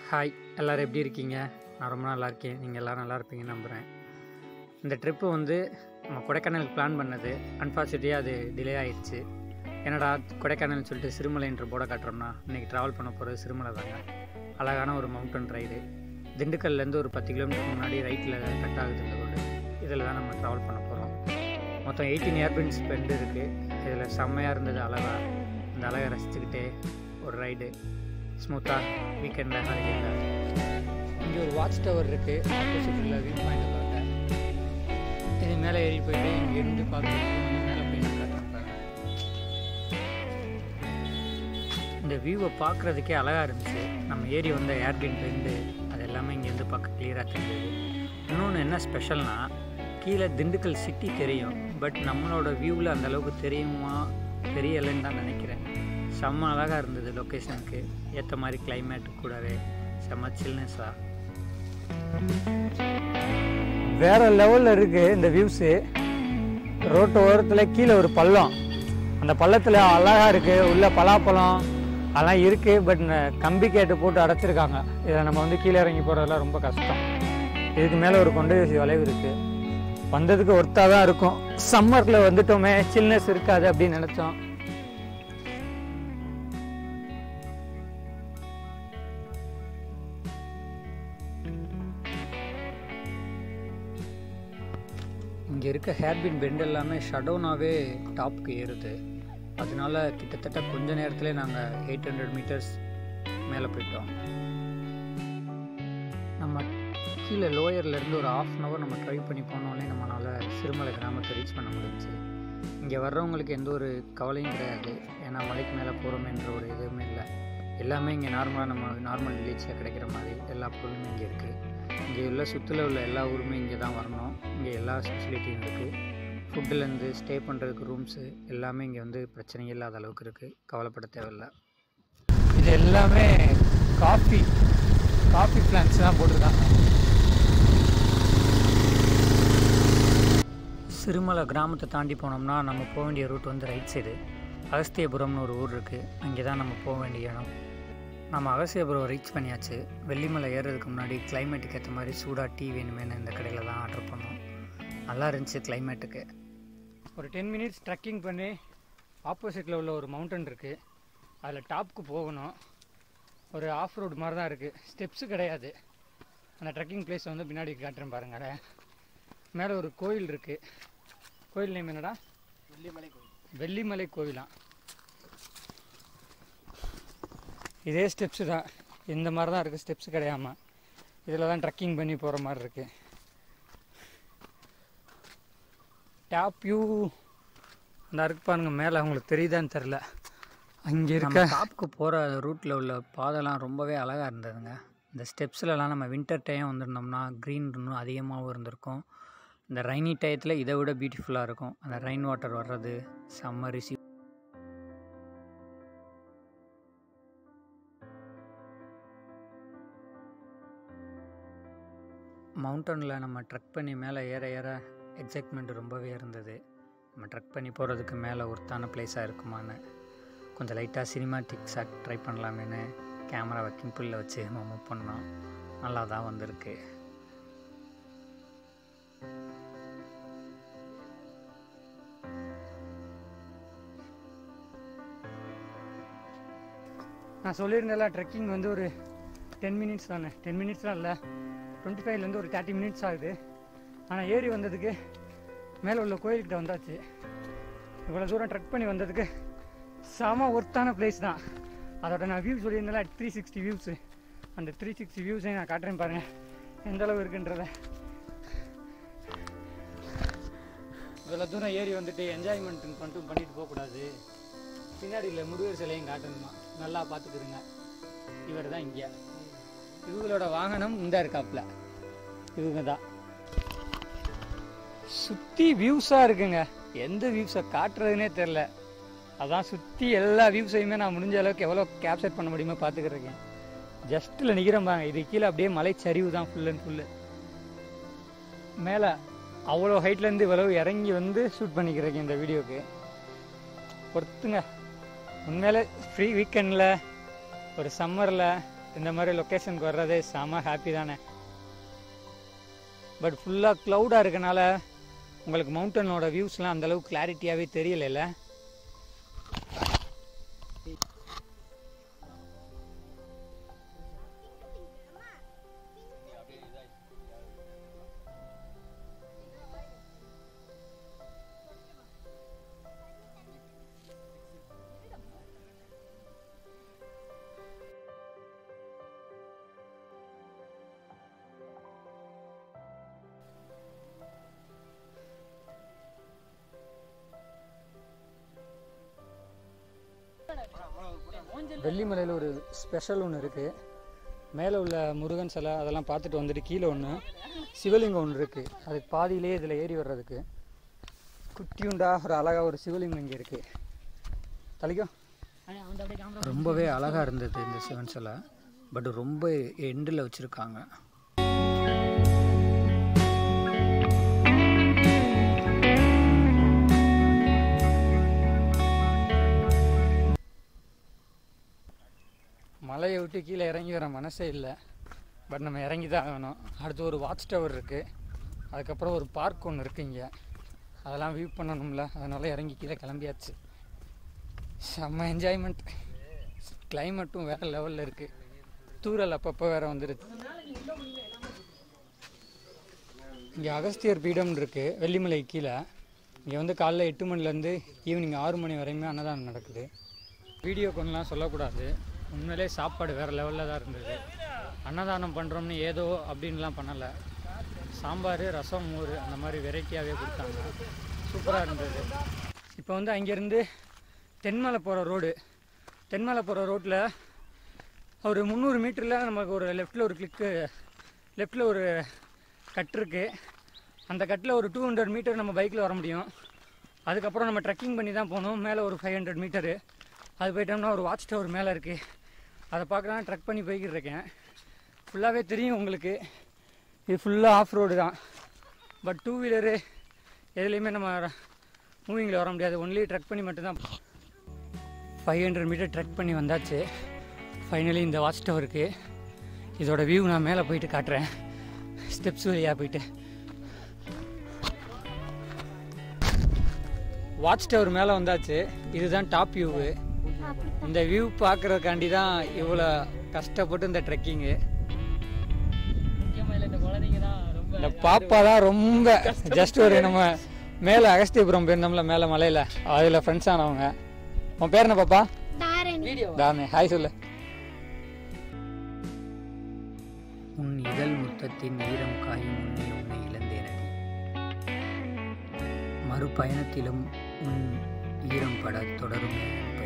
Hi எல்லோரும் எப்படி இருக்கீங்க நான் ரொம்ப நல்லா இருக்கேன் நீங்கள் எல்லோரும் நல்லா இருப்பீங்கன்னு நம்புகிறேன் இந்த ட்ரிப்பு வந்து நம்ம கொடைக்கானலுக்கு பிளான் பண்ணது அன்ஃபார்ச்சுனேட்லியாக அது டிலே ஆயிடுச்சு என்னடா கொடைக்கானல்னு சொல்லிட்டு சிறுமலைன்ற போர்டை காட்டுறோம்னா இன்றைக்கி ட்ராவல் பண்ண போகிறது சிறுமலை தாங்க அழகான ஒரு மவுண்டன் ரைடு திண்டுக்கல்லேருந்து ஒரு பத்து கிலோமீட்டர் முன்னாடி ரைட்டில் கட் ஆகுது இந்த ரோடு இதில் தான் நம்ம ட்ராவல் பண்ண போகிறோம் மொத்தம் எயிட்டீன் ஏர்பின்ஸ் பெண்டு இருக்குது இதில் செம்மையாக இருந்தது அழகாக இந்த அழகை ரசிச்சுக்கிட்டே ஒரு ரைடு ஸ்மூத்தாக வீக்கெண்டில் ஹாலிடேயில் இங்கே ஒரு வாட்ச் டவர் இருக்குது ஆப்போசிட்டில் வியூ பாயிண்ட் பாருங்க இது மேலே ஏறி போயிட்டு இங்கேருந்து பார்த்து மேலே போய் நான் காட்டுறேன் பாருங்க. இந்த வியூவை பார்க்குறதுக்கே அழகாக இருந்துச்சு நம்ம ஏறி வந்த ஏர்பின் பெண்டு அது எல்லாமே இங்கேருந்து பார்க்க கிளியராக தெரிஞ்சது இன்னொன்று என்ன ஸ்பெஷல்னா கீழே திண்டுக்கல் சிட்டி தெரியும் பட் நம்மளோட வியூவில் அந்த அளவுக்கு தெரியுமா தெரியலைன்னு தான் நினைக்கிறேன் செம்ம அழகாக இருந்தது லொக்கேஷனுக்கு ஏற்ற மாதிரி கிளைமேட் கூடவே செம்ம சில்னஸாக வேற லெவலில் இருக்குது இந்த வியூஸு ரோட்டு ஓரத்தில் கீழே ஒரு பள்ளம் அந்த பள்ளத்தில் அழகாக இருக்குது உள்ள பலாப்பழம் அதெல்லாம் இருக்குது பட் கம்பி கேட்டு போட்டு அடைச்சிருக்காங்க இதில் நம்ம வந்து கீழே இறங்கி போகிறதெல்லாம் ரொம்ப கஷ்டம் இதுக்கு மேலே ஒரு கொண்டு வளைவு இருக்குது வந்ததுக்கு ஒர்த்தாக தான் இருக்கும் சம்மரில் வந்துட்டோமே சில்னஸ் இருக்காது அப்படின்னு நினச்சோம் இங்கே இருக்க ஹேர்பின் பெண்ட் எல்லாமே ஷடோனாகவே டாப்க்கு ஏறுது அதனால கிட்டத்தட்ட கொஞ்ச நேரத்திலே நாங்கள் எயிட் ஹண்ட்ரட் மீட்டர்ஸ் மேலே போயிட்டோம் நம்ம கீழே லோயர்லேருந்து ஒரு ஆஃப் அன் ஹவர் நம்ம ட்ரை பண்ணி போனோடனே நம்மளால் சிறுமலை கிராமத்தை ரீச் பண்ண முடிஞ்சுச்சு இங்கே வர்றவங்களுக்கு எந்த ஒரு கவலையும் கிடையாது ஏன்னா மலைக்கு மேலே போகிறோமேன்ற ஒரு எதுவுமே இல்லை எல்லாமே இங்கே நார்மலாக நம்ம நார்மல் வில்லேஜில் கிடைக்கிற மாதிரி எல்லா பொருளுமே இங்கே இருக்குது இங்கே உள்ள சுற்றில் உள்ள எல்லா ஊருமே இங்கே தான் வரணும் இங்கே எல்லா ஃபெசிலிட்டியும் இருக்குது ஃபுட்டுலேருந்து ஸ்டே பண்ணுறதுக்கு ரூம்ஸு எல்லாமே இங்கே வந்து பிரச்சனை இல்லாத அளவுக்கு இருக்குது கவலைப்பட தேவையில்லை இது எல்லாமே காஃபி காஃபி பிளான்ஸ் தான் போட்டிருக்காங்க சிறுமலை கிராமத்தை தாண்டி போனோம்னா நம்ம போக வேண்டிய ரூட் வந்து ரைட் சைடு அகஸ்தியபுரம்னு ஒரு ஊர் இருக்குது அங்கே தான் நம்ம போக வேண்டிய இடம் நம்ம அகஸ்தியபுரம் ரீச் பண்ணியாச்சு வெள்ளிமலை ஏறுறதுக்கு முன்னாடி கிளைமேட்டுக்கு ஏற்ற மாதிரி சூடாக டீ வேணுமேனு இந்த கடையில் தான் ஆர்டர் பண்ணோம் நல்லா இருந்துச்சு கிளைமேட்டுக்கு ஒரு டென் மினிட்ஸ் ட்ரெக்கிங் பண்ணி ஆப்போசிட்டில் உள்ள ஒரு மவுண்டன் இருக்குது அதில் டாப்புக்கு போகணும் ஒரு ஆஃப் ரோடு மாதிரி தான் இருக்குது ஸ்டெப்ஸு கிடையாது அந்த ட்ரெக்கிங் பிளேஸ் வந்து பின்னாடி காட்டுறேன் பாருங்கள் மேலே ஒரு கோயில் இருக்குது கோயில் நேம் என்னடா வெள்ளிமலை கோயில் வெள்ளிமலை கோவிலாம் இதே ஸ்டெப்ஸு தான் இந்த மாதிரி தான் இருக்குது ஸ்டெப்ஸ் கிடையாம இதில் தான் ட்ரெக்கிங் பண்ணி போகிற மாதிரி இருக்குது டாப் வியூ அந்த இருக்கு பாருங்க மேலே அவங்களுக்கு தெரியுதான்னு தெரில அங்கே இருக்க டாப்புக்கு போகிற ரூட்டில் உள்ள பாதைலாம் ரொம்பவே அழகாக இருந்ததுங்க இந்த ஸ்டெப்ஸ்லலாம் நம்ம வின்டர் டைம் வந்திருந்தோம்னா க்ரீன் இன்னும் அதிகமாகவும் இருந்திருக்கும் இந்த ரைனி டயத்தில் இதை விட பியூட்டிஃபுல்லாக இருக்கும் அந்த ரெயின் வாட்டர் வர்றது செம்ம ரிசீவ் மவுண்டனில் நம்ம ட்ரக் பண்ணி மேலே ஏற ஏற எக்ஸைட்மெண்ட் ரொம்பவே இருந்தது நம்ம ட்ரக் பண்ணி போகிறதுக்கு மேலே ஒருத்தான பிளேஸாக இருக்குமான்னு கொஞ்சம் லைட்டாக சினிமாட்டிக் ஷாட் ட்ரை பண்ணலாமேன்னு கேமராவை கிம்பிளில் வச்சு நம்ம மூவ் பண்ணோம் நல்லா தான் வந்திருக்கு நான் சொல்லியிருந்தேன்ல ட்ரெக்கிங் வந்து ஒரு டென் மினிட்ஸ் தானே டென் மினிட்ஸ்லாம் இல்லை டுவெண்ட்டி ஃபைவ்லேருந்து ஒரு தேர்ட்டி மினிட்ஸ் ஆகுது ஆனால் ஏறி வந்ததுக்கு மேலே உள்ள கோயில்கிட்ட வந்தாச்சு இவ்வளோ தூரம் ட்ரெக் பண்ணி வந்ததுக்கு செம ஒர்த்தான பிளேஸ் தான் அதோட நான் வியூ சொல்லியிருந்தேன்ல த்ரீ சிக்ஸ்டி வியூஸு அந்த த்ரீ சிக்ஸ்டி வியூஸையும் நான் காட்டுறேன் பாருங்கள் எந்த அளவு இருக்குன்றத இவ்வளோ தூரம் ஏறி வந்துட்டு என்ஜாய்மெண்ட் மட்டும் பண்ணிட்டு போகக்கூடாது பின்னாடி இல்லை முருகர் சிலையும் காட்டணுமா நல்லா பார்த்துக்கிருங்க இவர் தான் இங்கே இவங்களோட வாகனம் இந்த இருக்காப்புல இவங்க தான் சுற்றி வியூஸாக இருக்குங்க எந்த வியூஸை காட்டுறதுனே தெரில அதான் சுற்றி எல்லா வியூஸையுமே நான் முடிஞ்ச அளவுக்கு எவ்வளோ கேப்சர் பண்ண முடியுமோ பார்த்துக்கிருக்கேன் ஜஸ்ட்டில் நிற்கிறேன் பாங்க இது கீழே அப்படியே மலை சரிவு தான் ஃபுல் அண்ட் ஃபுல்லு மேலே அவ்வளோ ஹைட்லேருந்து இவ்வளவு இறங்கி வந்து ஷூட் பண்ணிக்கிறேன் இந்த வீடியோக்கு ஒருத்துங்க உண்மையிலே ஃப்ரீ வீக்கெண்டில் ஒரு சம்மரில் இந்த மாதிரி லொக்கேஷனுக்கு வர்றதே செம ஹாப்பி தானே பட் ஃபுல்லாக க்ளவுடாக இருக்கனால உங்களுக்கு மவுண்டனோட வியூஸ்லாம் அந்தளவுக்கு கிளாரிட்டியாகவே தெரியலைல்ல வெள்ளிமலையில் ஒரு ஸ்பெஷல் ஒன்று இருக்குது மேலே உள்ள முருகன் சிலை அதெல்லாம் பார்த்துட்டு வந்துட்டு கீழே ஒன்று சிவலிங்கம் ஒன்று இருக்குது அதுக்கு பாதியிலேயே இதில் ஏறி வர்றதுக்கு குட்டியுண்டா ஒரு அழகாக ஒரு சிவலிங்கம் இங்கே இருக்குது தலைக்கும் ரொம்பவே அழகாக இருந்தது இந்த சிவன் சிலை பட் ரொம்ப எண்டில் வச்சுருக்காங்க மலையை விட்டு கீழே இறங்கி வர மனசே இல்லை பட் நம்ம இறங்கி தான் ஆகணும் அடுத்து ஒரு வாட்ச் டவர் இருக்குது அதுக்கப்புறம் ஒரு பார்க் ஒன்று இருக்குது இங்கே அதெல்லாம் வியூ பண்ணணும்ல அதனால் இறங்கி கீழே கிளம்பியாச்சு செம்ம என்ஜாய்மெண்ட் கிளைமேட்டும் வேறு லெவலில் இருக்குது தூரல் அப்பப்போ வேறு வந்துடுது இங்கே அகஸ்தியர் பீடம் இருக்குது வெள்ளிமலை கீழே இங்கே வந்து காலைல எட்டு மணிலேருந்து ஈவினிங் ஆறு மணி வரையுமே அன்னதானம் நடக்குது வீடியோ கொண்டுலாம் சொல்லக்கூடாது உண்மையிலே சாப்பாடு வேறு லெவலில் தான் இருந்தது அன்னதானம் பண்ணுறோம்னு ஏதோ அப்படின்லாம் பண்ணலை சாம்பார் ரசம் மோர் அந்த மாதிரி வெரைட்டியாகவே கொடுத்தாங்க சூப்பராக இருந்தது இப்போ வந்து அங்கேருந்து தென்மலை போகிற ரோடு தென்மலை போகிற ரோட்டில் ஒரு முந்நூறு மீட்டரில் நமக்கு ஒரு லெஃப்ட்டில் ஒரு கிளிக்கு லெஃப்ட்டில் ஒரு கட் இருக்குது அந்த கட்டில் ஒரு டூ ஹண்ட்ரட் மீட்டர் நம்ம பைக்கில் வர முடியும் அதுக்கப்புறம் நம்ம ட்ரெக்கிங் பண்ணி தான் போகணும் மேலே ஒரு ஃபைவ் ஹண்ட்ரட் மீட்டரு அது போயிட்டோம்னா ஒரு வாட்ச் டவர் மேலே இருக்குது அதை பார்க்கலாம் ட்ரெக் பண்ணி போய்கிட்டு இருக்கேன் ஃபுல்லாகவே தெரியும் உங்களுக்கு இது ஃபுல்லாக ஆஃப் ரோடு தான் பட் டூ வீலரு எதுலேயுமே நம்ம மூவிங்கில் வர முடியாது ஒன்லி ட்ரெக் பண்ணி மட்டும்தான் ஃபைவ் ஹண்ட்ரட் மீட்டர் ட்ரெக் பண்ணி வந்தாச்சு ஃபைனலி இந்த வாட்ச் டவருக்கு இதோட வியூ நான் மேலே போயிட்டு காட்டுறேன் ஸ்டெப்ஸ் வழியாக போயிட்டு வாட்ச் டவர் மேலே வந்தாச்சு இதுதான் டாப் வியூவு இந்த வியூ பார்க்குறதுக்காண்டி தான் இவ்வளோ கஷ்டப்பட்டு இந்த ட்ரெக்கிங்கு இந்த பாப்பா தான் ரொம்ப ஜஸ்ட் ஒரு நம்ம மேலே அகஸ்தியபுரம் போயிருந்தோம்ல மேலே மலையில் அதில் ஃப்ரெண்ட்ஸ் ஆனவங்க உன் பேர் என்ன பாப்பா தாரணி தானே ஹாய் சொல்லு உன் இதழ் முத்தத்தின் ஈரம் காயும் உன்னை உன்னை இழந்தேனடி மறுபயணத்திலும் உன் ஈரம் பட தொடரும் என்